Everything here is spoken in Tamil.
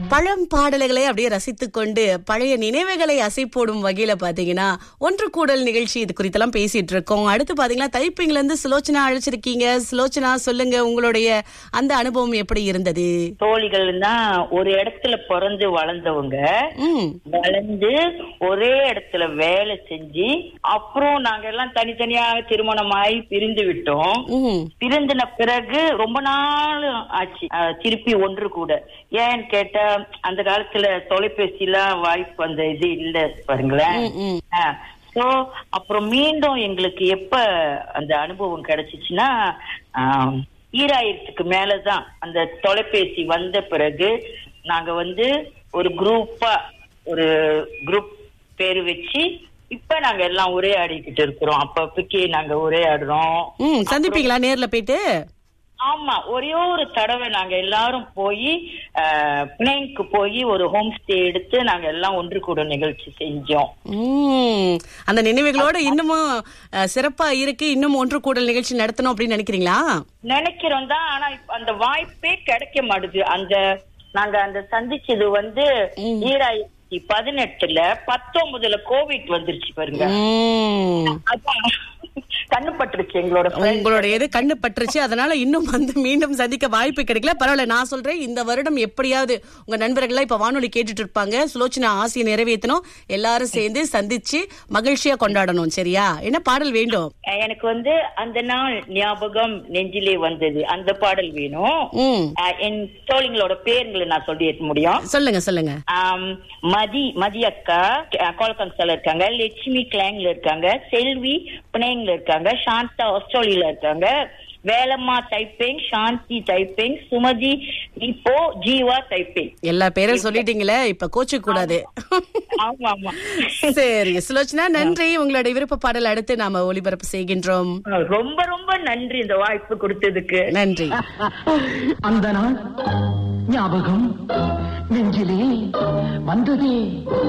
பழம் பாடல்களை அப்படியே ரசித்துக் கொண்டு பழைய நினைவுகளை அசை போடும் வகையில பாத்தீங்கன்னா ஒன்று கூடல் நிகழ்ச்சி இது குறித்தெல்லாம் பேசிட்டு இருக்கோம் அடுத்து பாத்தீங்கன்னா தைப்பிங்ல இருந்து சுலோச்சனா அழைச்சிருக்கீங்க சுலோச்சனா சொல்லுங்க உங்களுடைய அந்த அனுபவம் எப்படி இருந்தது தோழிகள் தான் ஒரு இடத்துல பிறந்து வளர்ந்தவங்க ம் வளர்ந்து ஒரே இடத்துல வேலை செஞ்சு அப்புறம் நாங்க எல்லாம் தனித்தனியா திருமணமாயி பிரிந்து விட்டோம் ம் பிரிந்தின பிறகு ரொம்ப நாள் ஆச்சு அஹ், திருப்பி ஒன்று கூட ஏன்னு கேட்டா அந்த காலத்துல தொலைபேசி எல்லாம் வாய்ப்பு அந்த இது இல்ல பாருங்களேன் ம், ம். சோ அப்புறம் மீண்டும் எங்களுக்கு எப்ப அந்த அனுபவம் கிடைச்சிச்சுன்னா ஆம், ஈராயிரத்துக்கு மேலதான் அந்த தொலைபேசி வந்த பிறகு நாங்க வந்து ஒரு குரூப்பா ஒரு குரூப் பேரு வச்சு இப்ப நாங்க எல்லாம் உரையாடிக்கிட்டு இருக்கிறோம் அப்பப்பக்கு நாங்க உரையாடுறோம் ம் சந்திப்பீங்களா நேர்ல போயிட்டு ஆமா ஒரே ஒரு தடவை நாங்க எல்லாரும் போய் பிளேனுக்கு போய் ஒரு ஹோம் ஸ்டே எடுத்து நாங்க எல்லாம் ஒன்று கூட நிகழ்ச்சி செஞ்சோம் ம் அந்த நினைவுகளோட இன்னமும் அஹ், சிறப்பா இருக்கு இன்னும் ஒன்று கூடல் நிகழ்ச்சி நடத்தணும் அப்படின்னு நினைக்கிறீங்களா நினைக்கிறோம் தான் ஆனா இப்ப அந்த வாய்ப்பே கிடைக்க மாட்டுது அந்த நாங்க அந்த சந்திச்சது வந்து ஈராயிரத்தி பதினெட்டுல பத்தொன்பதுல கோவிட் வந்துருச்சு பாருங்க ம் அதான் கண்ணு பட்டுருச்சு எங்களோட friend. உங்களுடைய இது கண்ணு பற்றுச்சு அதனால இன்னும் வந்து மீண்டும் சந்திக்க வாய்ப்பு கிடைக்கல பரவாயில்ல நான் சொல்றேன் இந்த வருடம் எப்படியாவது உங்க நண்பர்கள்லாம் இப்ப வானொலி கேட்டுட்டு இருப்பாங்க சுலோச்சனா ஆசையை நிறைவேற்றணும் எல்லாரும் சேர்ந்து சந்திச்சு மகிழ்ச்சியா கொண்டாடணும் சரியா என்ன பாடல் வேண்டும் எனக்கு வந்து அந்த நாள் ஞாபகம் நெஞ்சிலே வந்தது அந்த பாடல் வேணும் ம் அஹ், என் தோழிங்களோட பேருங்களை நான் சொல்லிட முடியும் சொல்லுங்க சொல்லுங்க ஆம், மதி மதி அக்கா கோலக்கங்சால இருக்காங்க லட்சுமி கிளாங்ல இருக்காங்க செல்வி பிணைங்ல இருக்காங்க சாந்தா ஆஸ்திரேலியால இருக்காங்க வேலம்மா டைப்பிங் சாந்தி டைப்பிங் சுமதி இப்போ ஜீவா டைப்பிங் எல்லா பேரும் சொல்லிட்டீங்களே இப்ப கோச்சு கூடாது ஆமா ஆமா சரி சுலோச்சனா நன்றி உங்களுடைய விருப்ப பாடல் அடுத்து நாம ஒளிபரப்பு செய்கின்றோம் ரொம்ப ரொம்ப நன்றி இந்த வாய்ப்பு கொடுத்ததுக்கு நன்றி அந்த நாள் ஞாபகம் நெஞ்சிலே வந்ததே